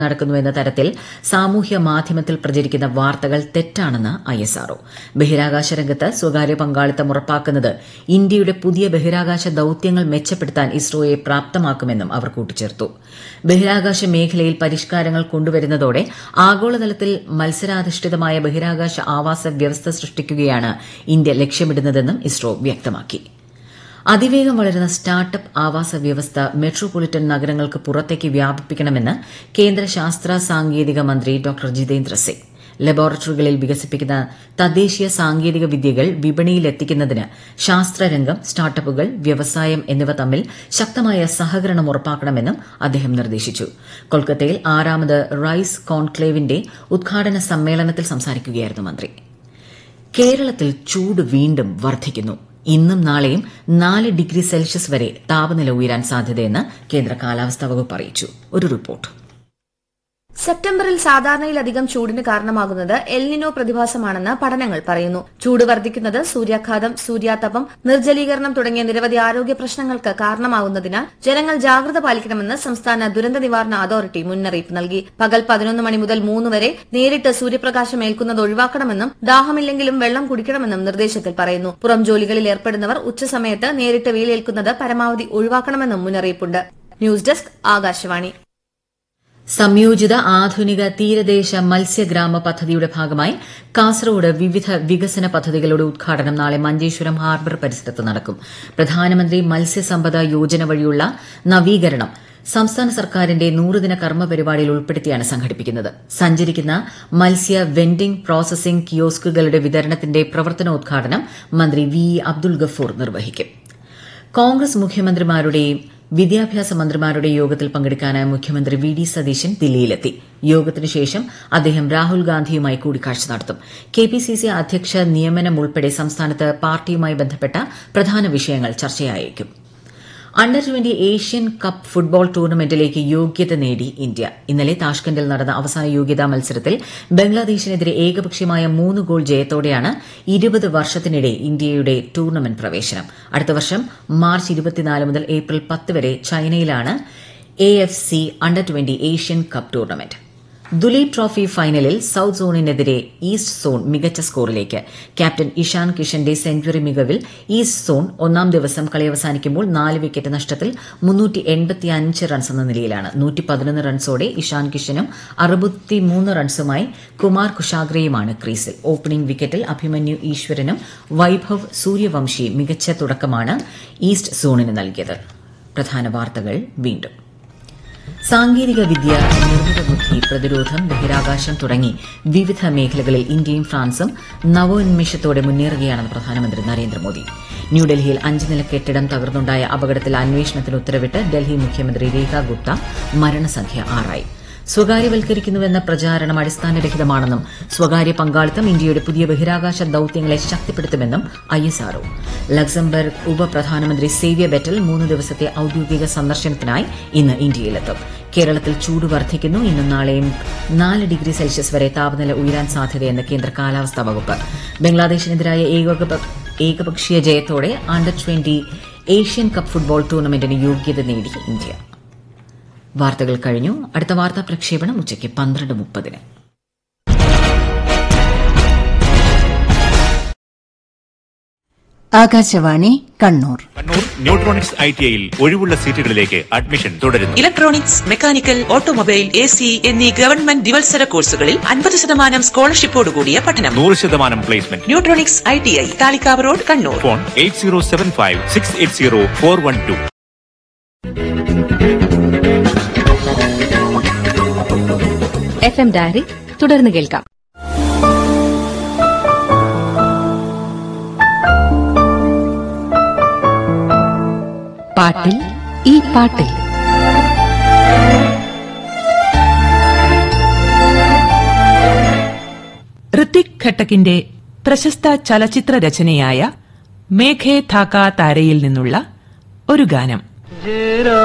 നടക്കുന്നുവെന്ന തരത്തിൽ സാമൂഹ്യ മാധ്യമത്തിൽ പ്രചരിക്കുന്ന വാർത്തകൾ തെറ്റാണെന്ന് ഐഎസ്ആർഒ ബഹിരാകാശ രംഗത്ത് സ്വകാര്യ പങ്കാളിത്തം ഉറപ്പാക്കുന്നത് ഇന്ത്യയുടെ പുതിയ ബഹിരാകാശ ദൌത്യങ്ങൾ മെച്ചപ്പെടുത്താൻ ഇസ്രോയെ പ്രാപ്തമാക്കുമെന്നും അവർ കൂട്ടിച്ചേർത്തു ബഹിരാകാശ മേഖലയിൽ പരിഷ്കാരങ്ങൾ കൊണ്ടുവരുന്നതോടെ ആഗോളതലത്തിൽ മത്സരാധിഷ്ഠിതമായ ബഹിരാകാശ ആവാസ വ്യവസ്ഥ സൃഷ്ടിക്കുകയാണ് ഇന്ത്യ ലക്ഷ്യമിടുന്നതെന്നും ഇസ്രോ വ്യക്തമാക്കി അതിവേഗം വളരുന്ന സ്റ്റാർട്ടപ്പ് ആവാസ വ്യവസ്ഥ മെട്രോപൊളിറ്റൻ നഗരങ്ങൾക്ക് പുറത്തേക്ക് വ്യാപിപ്പിക്കണമെന്ന് കേന്ദ്ര ശാസ്ത്ര സാങ്കേതിക മന്ത്രി ഡോക്ടർ ജിതേന്ദ്ര സിംഗ് ലബോറട്ടറികളിൽ വികസിപ്പിക്കുന്ന തദ്ദേശീയ സാങ്കേതിക വിദ്യകൾ വിപണിയിലെത്തിക്കുന്നതിന് ശാസ്ത്രരംഗം സ്റ്റാർട്ടപ്പുകൾ വ്യവസായം എന്നിവ തമ്മിൽ ശക്തമായ സഹകരണം ഉറപ്പാക്കണമെന്നും അദ്ദേഹം നിർദ്ദേശിച്ചു കൊൽക്കത്തയിൽ ആറാമത് റൈസ് കോൺക്ലേവിന്റെ ഉദ്ഘാടന സമ്മേളനത്തിൽ സംസാരിക്കുകയായിരുന്നു മന്ത്രി കേരളത്തിൽ ചൂട് വീണ്ടും വർദ്ധിക്കുന്നു ഇന്നും നാളെയും നാല് ഡിഗ്രി സെൽഷ്യസ് വരെ താപനില ഉയരാൻ സാധ്യതയെന്ന് കേന്ദ്ര കാലാവസ്ഥാ വകുപ്പ് അറിയിച്ചു ഒരു റിപ്പോർട്ട് സെപ്റ്റംബറിൽ സാധാരണയിലധികം ചൂടിന് കാരണമാകുന്നത് എൽനിനോ പ്രതിഭാസമാണെന്ന് പഠനങ്ങൾ പറയുന്നു ചൂട് വർദ്ധിക്കുന്നത് സൂര്യാഘാതം സൂര്യാതപം നിർജ്ജലീകരണം തുടങ്ങിയ നിരവധി ആരോഗ്യ പ്രശ്നങ്ങൾക്ക് കാരണമാകുന്നതിനാൽ ജനങ്ങൾ ജാഗ്രത പാലിക്കണമെന്ന് സംസ്ഥാന ദുരന്ത നിവാരണ അതോറിറ്റി മുന്നറിയിപ്പ് നൽകി പകൽ പതിനൊന്ന് മണി മുതൽ മൂന്ന് വരെ നേരിട്ട് സൂര്യപ്രകാശം ഏൽക്കുന്നത് ഒഴിവാക്കണമെന്നും ദാഹമില്ലെങ്കിലും വെള്ളം കുടിക്കണമെന്നും നിർദ്ദേശത്തിൽ പറയുന്നു പുറം ജോലികളിൽ ഏർപ്പെടുന്നവർ ഉച്ചസമയത്ത് നേരിട്ട് വെയിലേൽക്കുന്നത് പരമാവധി ഒഴിവാക്കണമെന്നും മുന്നറിയിപ്പുണ്ട് ന്യൂസ് ഡെസ്ക് ആകാശവാണി സംയോജിത ആധുനിക തീരദേശ മത്സ്യഗ്രാമ പദ്ധതിയുടെ ഭാഗമായി കാസർഗോഡ് വിവിധ വികസന പദ്ധതികളുടെ ഉദ്ഘാടനം നാളെ മഞ്ചേശ്വരം ഹാർബർ പരിസരത്ത് നടക്കും പ്രധാനമന്ത്രി മത്സ്യസമ്പദ യോജന വഴിയുള്ള നവീകരണം സംസ്ഥാന സർക്കാരിന്റെ നൂറുദിന കർമ്മ പരിപാടിയിൽ ഉൾപ്പെടുത്തിയാണ് സംഘടിപ്പിക്കുന്നത് സഞ്ചരിക്കുന്ന മത്സ്യ വെൻഡിംഗ് പ്രോസസിംഗ് കിയോസ്കുകളുടെ വിതരണത്തിന്റെ പ്രവർത്തനോദ്ഘാടനം മന്ത്രി വി ഇ അബ്ദുൾ ഗഫൂർ നിർവഹിക്കും കോൺഗ്രസ് മുഖ്യമന്ത്രിമാരുടെയും വിദ്യാഭ്യാസ മന്ത്രിമാരുടെ യോഗത്തിൽ പങ്കെടുക്കാനായി മുഖ്യമന്ത്രി വി ഡി സതീശൻ ദില്ലിയിലെത്തി യോഗത്തിനു ശേഷം അദ്ദേഹം രാഹുൽ ഗാന്ധിയുമായി കൂടിക്കാഴ്ച നടത്തും കെപിസിസി അധ്യക്ഷ നിയമനം ഉൾപ്പെടെ സംസ്ഥാനത്ത് പാർട്ടിയുമായി ബന്ധപ്പെട്ട പ്രധാന വിഷയങ്ങൾ ചർച്ചയായേക്കും under twenty Asian cup football ടൂർണമെന്റിലേക്ക് യോഗ്യത നേടി ഇന്ത്യ ഇന്നലെ താഷ്കന്റിൽ നടന്ന അവസാന യോഗ്യതാ മത്സരത്തിൽ ബംഗ്ലാദേശിനെതിരെ ഏകപക്ഷീയമായ മൂന്ന് ഗോൾ ജയത്തോടെയാണ് ഇരുപത് വർഷത്തിനിടെ ഇന്ത്യയുടെ ടൂർണമെന്റ് പ്രവേശനം അടുത്ത വർഷം മാർച്ച് ഇരുപത്തിനാല് മുതൽ ഏപ്രിൽ പത്ത് വരെ ചൈനയിലാണ് A F C under twenty Asian cup tournament Duleep trophy ഫൈനലിൽ സൌത്ത് സോണിനെതിരെ ഈസ്റ്റ് സോൺ മികച്ച സ്കോറിലേക്ക് ക്യാപ്റ്റൻ ഇഷാൻ കിഷന്റെ സെഞ്ചുറി മികവിൽ ഈസ്റ്റ് സോൺ ഒന്നാം ദിവസം കളി അവസാനിക്കുമ്പോൾ നാല് വിക്കറ്റ് നഷ്ടത്തിൽ റൺസ് എന്ന നിലയിലാണ് റൺസോടെ ഇഷാൻ കിഷനും അറുപത്തിമൂന്ന് റൺസുമായി കുമാർ കുഷാഗ്രയുമാണ് ക്രീസിൽ ഓപ്പണിംഗ് വിക്കറ്റിൽ അഭിമന്യു ഈശ്വരനും വൈഭവ് സൂര്യവംശി മികച്ച തുടക്കമാണ് ഈസ്റ്റ് സോണിന് നൽകിയത് പ്രധാന വാർത്തകൾ വീണ്ടും സാങ്കേതിക വിദ്യ നിർമ്മിത ബുദ്ധി പ്രതിരോധം ബഹിരാകാശം തുടങ്ങി വിവിധ മേഖലകളിൽ ഇന്ത്യയും ഫ്രാൻസും നവോന്മേഷത്തോടെ മുന്നേറുകയാണെന്ന് പ്രധാനമന്ത്രി നരേന്ദ്രമോദി ന്യൂഡൽഹിയിൽ അഞ്ച് നില കെട്ടിടം തകർന്നുണ്ടായ അപകടത്തിൽ അന്വേഷണത്തിന് ഉത്തരവിട്ട് ഡൽഹി മുഖ്യമന്ത്രി രേഖ ഗുപ്ത മരണസംഖ്യ ആറായി സ്വകാര്യവൽക്കരിക്കുന്നുവെന്ന പ്രചാരണം അടിസ്ഥാനരഹിതമാണെന്നും സ്വകാര്യ പങ്കാളിത്തം ഇന്ത്യയുടെ പുതിയ ബഹിരാകാശ ദൌത്യങ്ങളെ ശക്തിപ്പെടുത്തുമെന്നും ഐഎസ്ആർഒ ലക്സംബർഗ് ഉപപ്രധാനമന്ത്രി സേവ്യ ബെറ്റൽ മൂന്ന് ദിവസത്തെ ഔദ്യോഗിക സന്ദർശനത്തിനായി ഇന്ന് ഇന്ത്യയിലെത്തും കേരളത്തിൽ ചൂട് വർദ്ധിക്കുന്നു ഇന്നും നാളെയും നാല് ഡിഗ്രി സെൽഷ്യസ് വരെ താപനില ഉയരാൻ സാധ്യതയെന്ന് കേന്ദ്ര കാലാവസ്ഥാ വകുപ്പ് ബംഗ്ലാദേശിനെതിരായ ഏകപക്ഷീയ ജയത്തോടെ under twenty Asian cup football ടൂർണമെന്റിന് യോഗ്യത നേടി ഇന്ത്യ വാർത്തകൾ കഴിഞ്ഞു അടുത്ത വാർത്താ പ്രക്ഷേപണം ഉച്ചയ്ക്ക് പന്ത്രണ്ട് മുപ്പതിന് Akashvani Kannur Kannur Neutronics I T ഐയിൽ ഒഴിവുള്ള സീറ്റുകളിലേക്ക് അഡ്മിഷൻ തുടരുന്നു electronics mechanical automobile A C എന്നീ ഗവൺമെന്റ് ദിവത്സര കോഴ്സുകളിൽ അൻപത് ശതമാനം സ്കോളർഷിപ്പോടുകൂടിയ പഠനം നൂറ് ശതമാനം placement Neutronics I T I Thalikkavu road Kannur phone eight zero seven five six eight zero four one two F M diary തുടർന്ന് കേൾക്കാം പാട്ടിൽ ഈ പാട്ടിൽ ഋത്തിക് ഘട്ടക്കിന്റെ പ്രശസ്ത ചലച്ചിത്ര രചനയായ മേഘേ ഥാക്ക താരയിൽ നിന്നുള്ള ഒരു ഗാനം